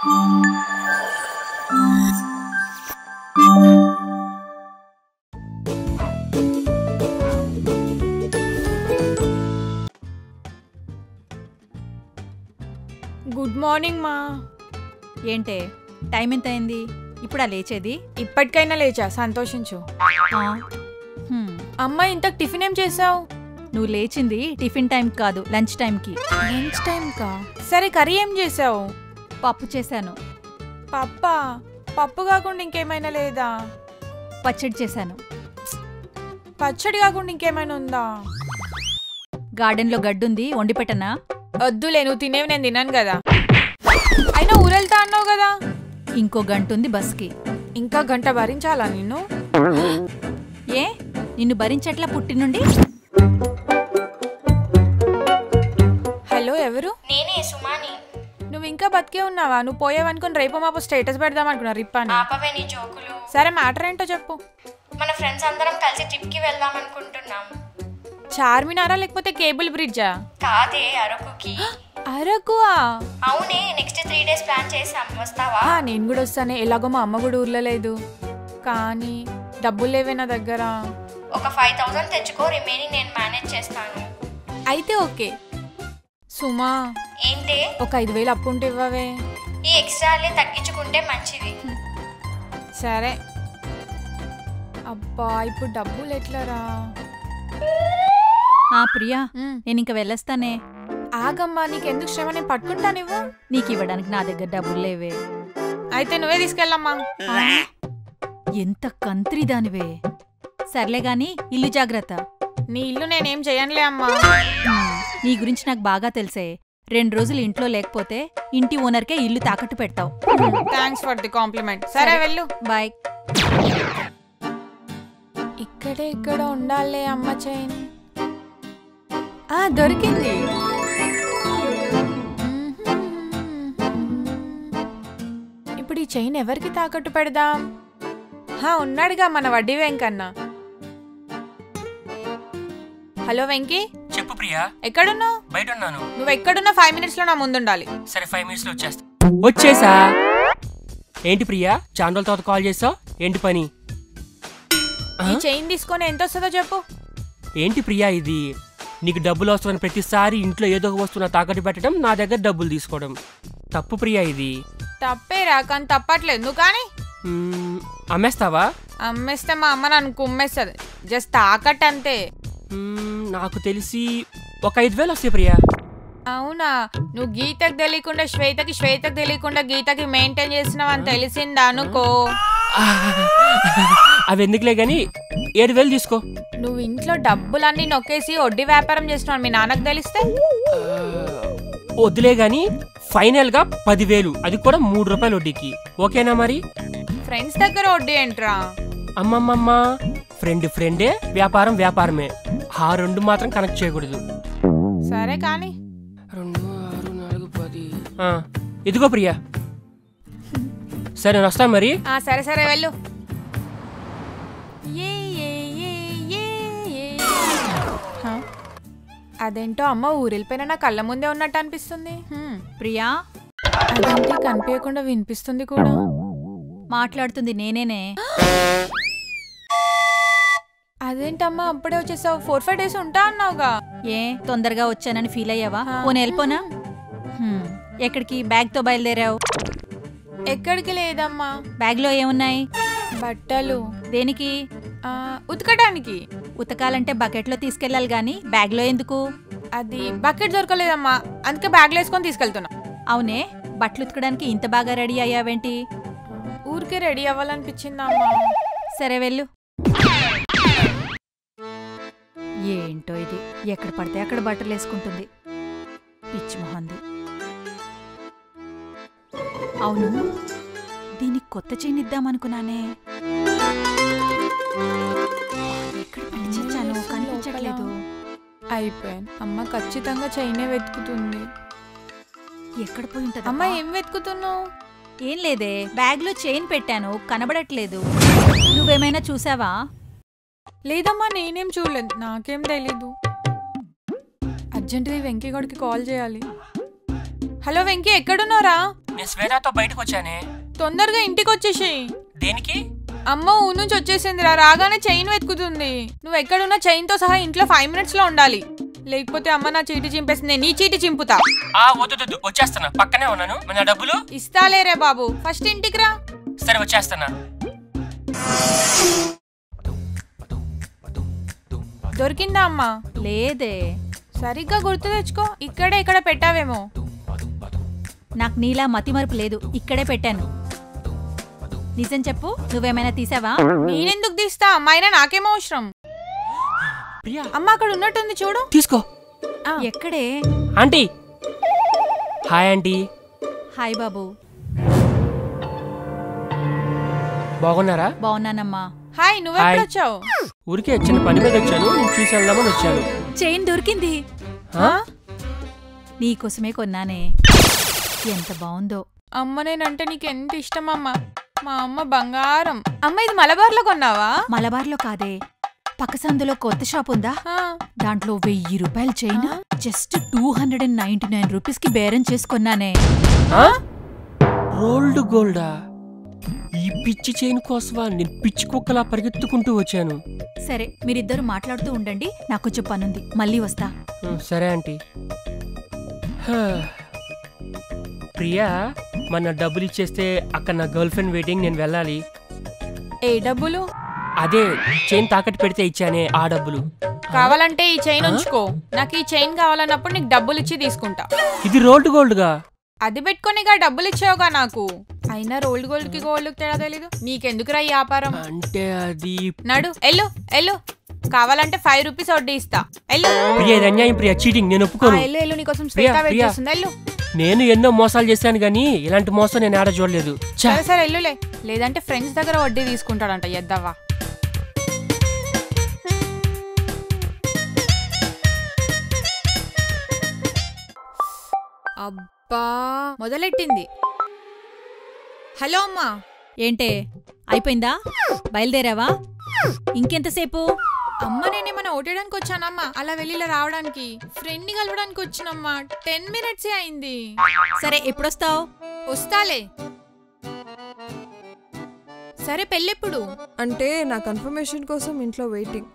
Good morning మా ఏంటే time ఎంత అయింది ఇప్పుడా లేచేది ఇప్పటికైనా లేచా సంతోషించు ఆ, హ్మ్, అమ్మ ఇంతకు టిఫిన్ ఏం చేసావు నువ్వు లేచింది టిఫిన్ టైం కాదు లంచ్ టైంకి లంచ్ టైం కా సరే కర్రీ ఏం చేసావు పప్పు చేశాను పప్ప పప్పు కాకుండా ఇంకేమైనా లేదా పచ్చడి చేశాను పచ్చడి కాకుండా ఇంకేమైనా ఉందా గార్డెన్లో గడ్డుంది వండి పెట్టనా వద్దులే నువ్వు తినేవి నేను తిన్నాను కదా అయినా ఊరెళ్తా అన్నావు కదా ఇంకో గంట ఉంది బస్కి ఇంకా గంట భరించాలా నిన్ను ఏ నిన్ను భరించట్లా పుట్టి నుండి హలో ఎవరు నేనే సుమాని నువ్వు ఇంకా బతికే ఉన్నావా నువ్వు పోయావనుకుని రేపు మాపు స్టేటస్ పెడదాం అనుకున్నా రిప్పాని ఆపవే నీ జోకులు సరే మ్యాటర్ ఏంటో చెప్పు మన ఫ్రెండ్స్ అందరం కలిసి ట్రిప్ కి వెళ్దాం అనుకుంటున్నాం చార్మినారా లేకపోతే కేబుల్ బ్రిడ్జా కాదే అరకుకి అరకువా అవునే నెక్స్ట్ త్రీ డేస్ ప్లాన్ చేసాం వస్తావా ఆ, నేను కూడా వస్తానే ఎలాగో మా అమ్మ కూడా ఊర్లో లేదు కానీ డబ్బులు లేవే నా దగ్గర ఒక ఫైవ్ థౌసండ్ తెచ్చుకో రిమైనింగ్ నేను మేనేజ్ చేస్తాను అయితే ఓకే సుమా ఏంటే ఒక ఐదు వేలు అప్పు ఉంటే ఇవ్వవే ఈ ఎక్స్ట్రాలే తగ్గించుకుంటే మంచిది సరే అబ్బా ఇప్పుడు డబ్బులు ఎట్లరా ఆ ప్రియా ఉమ్, నేను ఇంక వెళ్ళొస్తానే ఆగమ్మా నీకెందుకు శ్రమ నేను పట్టుకుంటానివ్వు నీకు ఇవ్వడానికి నా దగ్గర డబ్బులు లేవే అయితే నువ్వే తీసుకెళ్ళమ్మా ఆ, ఎంత కంత్రి దానివే సర్లే గాని ఇల్లు జాగ్రత్త నీ ఇల్లు నేనేం చేయనులే అమ్మా హ్మ్, నీ గురించి నాకు బాగా తెలిసే రెండు రోజులు ఇంట్లో లేకపోతే ఇంటి ఓనర్కే ఇల్లు తాకట్టు పెడతావు థ్యాంక్స్ ఫర్ ది కాంప్లిమెంట్ సరే వెళ్ళు బాయ్ ఇక్కడే ఇక్కడ ఉండాలే అమ్మ చైన్ ఆ దొరికింది ఇప్పుడు ఈ చైన్ ఎవరికి తాకట్టు పెడదాం హా ఉన్నాడుగా మన వడ్డీ వెంకన్న హలో వెంకీ చెప్పు ప్రియా ఎక్కడున్నావు బయట ఉన్నాను నువ్వు ఎక్కడున్నా ఫైవ్ మినిట్స్ లో నా ముందుండాలి సరే ఫైవ్ మినిట్స్ లో వచ్చేస్తా వచ్చేసా ఏంటి ప్రియా చాలా రోజుల తర్వాత కాల్ చేసావు ఏంటి పని ఆ? ఈ చైన్ తీసుకొని ఎంత వస్తుందో చెప్పు ఏంటి ప్రియా ఇది నీకు డబ్బులు అవసరమైన ప్రతిసారి ఇంట్లో ఏదో ఒక వస్తువు నా తాకట్టు పెట్టడం నా దగ్గర డబ్బులు తీసుకోవడం తప్పు ప్రియా ఇది తప్పేరా కానీ తప్పట్లేదు నువ్వు కానీ మ్మ్, అమ్మేస్తావా అమ్మేస్తే మా అమ్మ నన్ను కుమ్మేస్తుంది జస్ట్ తాకట్టు అంతే మ్మ్, నాకు తెలిసి ఒక ఐదు వేలు వస్తాయి ప్రియా అవునా నువ్వు గీతకు తెలియకుండా శ్వేతకి శ్వేతకి తెలియకుండా గీతకి మెయింటైన్ చేసినావు అని తెలిసిందా అనుకో అవి ఎందుకులే గాని ఏడు వేలు తీసుకో నువ్వు ఇంట్లో డబ్బులన్నీ నొక్కేసి వడ్డీ వ్యాపారం చేస్తున్నావు మీ నాన్నకు తెలిస్తే ఆ, వద్దులే గాని ఫైనల్ గా పదివేలు అది కూడా మూడు రూపాయలు వడ్డీకి ఓకేనా మరి ఫ్రెండ్స్ దగ్గర వడ్డీ ఏంట్రా అమ్మమ్మమ్మ ఫ్రెండ్ ఫ్రెండే వ్యాపారం వ్యాపారమే ఆ రెండు మాత్రం కనెక్ట్ చేయకూడదు సరే కానీ రెండు ఆరు నాలుగు పది ఇదిగో ప్రియా సరే నేను వస్తాను మరి ఆ సరే సరే వెళ్ళు ఏ, ఏ, ఏ, ఏ, ఏ. హ? అదేంటో అమ్మ ఊరెళ్ళిపోయినా నా కళ్ళ ముందే ఉన్నట్టు అనిపిస్తుంది హ్మ్. ప్రియా అదేంటి కనిపించకుండా వినిపిస్తుంది కూడా మాట్లాడుతుంది నేనేనే అదేంటమ్మా అప్పుడే వచ్చేసావు ఫోర్ ఫైవ్ డేస్ ఉంటా అన్నావుగా ఏ తొందరగా వచ్చానని ఫీల్ అయ్యావా ఆ. పోనీ వెళ్ళిపోనా హ్మ్, ఎక్కడికి బ్యాగ్తో బయలుదేరావు ఎక్కడికి లేదమ్మా బ్యాగ్లో ఏమున్నాయి బట్టలు దేనికి ఆ, ఉతకడానికి ఉతకాలంటే బకెట్లో తీసుకెళ్ళాలి గాని బ్యాగ్లో ఎందుకు అది బకెట్ దొరకలేదమ్మా అందుకే బ్యాగ్లో వేసుకొని తీసుకెళ్తున్నా అవునే బట్టలు ఉతకడానికి ఇంత బాగా రెడీ అయ్యావేంటి ఊరికే రెడీ అవ్వాలనిపించిందమ్మా సరే వెళ్ళు ఏంటో ఇది ఎక్కడ పడితే అక్కడ బట్టలు వేసుకుంటుంది పిచ్చి మొహంది అవును దీనికి కొత్త చైన్ ఇద్దామనుకున్నానే ఎక్కడ పెట్టి చచ్చాను కనిపించట్లేదు అయిపోయాను అమ్మ ఖచ్చితంగా చైనే వెతుకుతుంది ఎక్కడ పోయి ఉంటది అమ్మ ఏం వెతుకుతున్నావు ఏం లేదే బ్యాగ్లో చైన్ పెట్టాను కనబడట్లేదు నువ్వేమైనా చూసావా లేదమ్మా నేనేం చూడలేదు నాకేం తెలీదు అర్జెంటుగా ఈ వెంకీ గడికి కాల్ చేయాలి హలో వెంకీ ఎక్కడున్నారా నేను శ్వేతతో బయటకు వచ్చానే తొందరగా ఇంటికి వచ్చేసేయి దేనికి అమ్మ ఊరు నుంచి వచ్చేసిందిరా రాగానే చైన్ వెతుకుతుంది నువ్వు ఎక్కడున్నా చైన్ తో సహా ఇంట్లో ఫైవ్ మినిట్స్ లో ఉండాలి లేకపోతే అమ్మ నా చీటి చింపేస్తుంది నేను నీ చీటి చింపుతా ఆ వద్దు వద్దు వచ్చేస్తున్నా పక్కనే ఉన్నాను మరి నా డబ్బులు ఇస్తాలేరే బాబు ఫస్ట్ ఇంటికి రా సరే వచ్చేస్తున్నా దొరికిందా అమ్మా లేదే సరిగ్గా గుర్తు తెచ్చుకో ఇక్కడే ఇక్కడ పెట్టావేమో నాకు నీలా మతిమరుపు లేదు ఇక్కడే పెట్టాను నిజం చెప్పు నువ్వేమైనా తీసావా నేనెందుకు తీస్తా అమ్మాయినా నాకేమో అవసరం ప్రియా అమ్మ అక్కడ ఉన్నట్టుంది చూడు తీసుకో ఎక్కడే ఆంటీ హాయ్ ఆంటీ హాయ్ బాబు బాగున్నారా బాగున్నానమ్మా హాయ్ నువ్వెప్పుడు హాయ్. వచ్చావు ఊరికే చిన్న పని మీద వచ్చాను నేను చూసి వెళ్దామని వచ్చాను చైన్ దొరికింది ఆ? నీకోసమే కొన్నానే ఎంత బాగుందో అమ్మ నేనంటే నీకు ఎంత ఇష్టం అమ్మ మా అమ్మ బంగారం అమ్మ ఇది మలబార్లో కొన్నావా మలబార్లో కాదే పక్క సందులో కొత్త షాప్ ఉందా ఆ, దాంట్లో వెయ్యి రూపాయలు chain just two hundred and ninety nine rupees కి బేరం చేసుకున్నానే ఆ? రోల్డ్ గోల్డా ఈ పిచ్చి చైన్ కోసమా నేను పిచ్చి కుక్కలా పరిగెత్తుకుంటూ వచ్చాను సరే మీరిద్దరు మాట్లాడుతూ ఉండండి నాకు కొంచెం పనుంది మళ్ళీ వస్తా ఉం, సరే ఆంటీ హా. ప్రియా మన డబ్బులు ఇచ్చేస్తే అక్కడ నా గర్ల్ ఫ్రెండ్ వెయిటింగ్ నేను వెళ్ళాలి ఏ డబ్బులు అదే చైన్ తాకట్టు పెడితే ఇచ్చానే ఆ డబ్బులు కావాలంటే ఈ చైన్ ఉంచుకో నాకు ఈ చైన్ కావాలన్నప్పుడు నీకు డబ్బులు ఇచ్చి తీసుకుంటా ఇది రోల్డ్ గోల్డ్గా అది పెట్టుకునిగా డబ్బులు ఇచ్చావుగా నాకు అయినా రోల్డ్ గోల్డ్ కి గోల్డ్ తేడా తెలీదు నీకెందుకురా ఈ వ్యాపారం అంటే అది నడు ఎల్లు ఎల్లు కావాలంటే ఫైవ్ రూపీస్ వడ్డీ ఇస్తా ఎల్లు ప్రియా ఇది అన్యాయం ప్రియా చీటింగ్ నేను ఆ, ఒప్పుకోను ఎల్లు ఎల్లు నీకోసం ప్రియా, శ్వేత వెయిట్ ప్రియా. చేస్తుంది ఎల్లు నేను ఎన్నో మోసాలు చేశాను కానీ ఇలాంటి మోసం నేను ఆడ చూడలేదు ఛా! సరే సరే ఎల్లులే లేదంటే ఫ్రెండ్స్ దగ్గర వడ్డీ తీసుకుంటాడంట ఎద్దవా అబ్బా మొదలెట్టింది హలో అమ్మా ఏంటే అయిపోయిందా బయలుదేరావా ఇంకెంతసేపు అమ్మ నేనేమైనా ఓటేయడానికి వచ్చానమ్మా అలా వెళ్ళి ఇలా రావడానికి ఫ్రెండ్ ని కలవడానికి వచ్చినమ్మా టెన్ మినిట్స్ అయింది సరే ఎప్పుడొస్తావు వస్తాలే సరే పెళ్ళెప్పుడు అంటే నా కన్ఫర్మేషన్ కోసం ఇంట్లో వెయిటింగ్